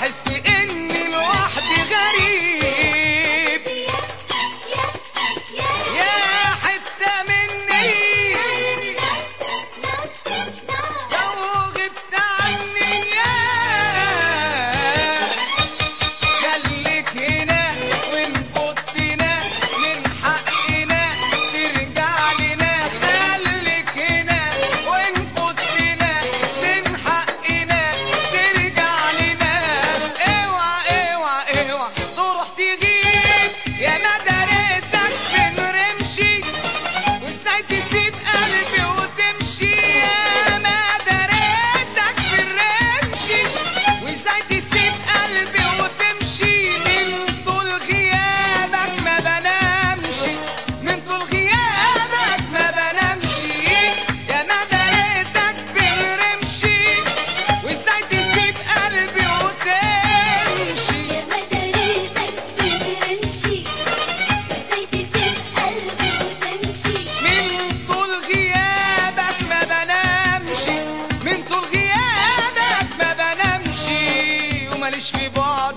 واحس اني لوحدي غريب يا حتة مني لو غبت عني يا خليك هنا وان فوتنا من حقنا ترجع لنا خليك هنا وان فوتنا من حقنا ترجع لنا اوعى اوعى اوعى تروح تغيب يا ما دريتك فين رمشي وازاي تسيب قلبي وتمشي يا ما دريتك في الرمشي وازاي تسيب قلبي وتمشي من طول غيابك ما بنامش من طول غيابك ما بنامش يا ما دريتك في الرمشي وازاي تسيب قلبي وتمشي من طول غيابك ما بنامش من طول غيابك ما بنامش وماليش في بعد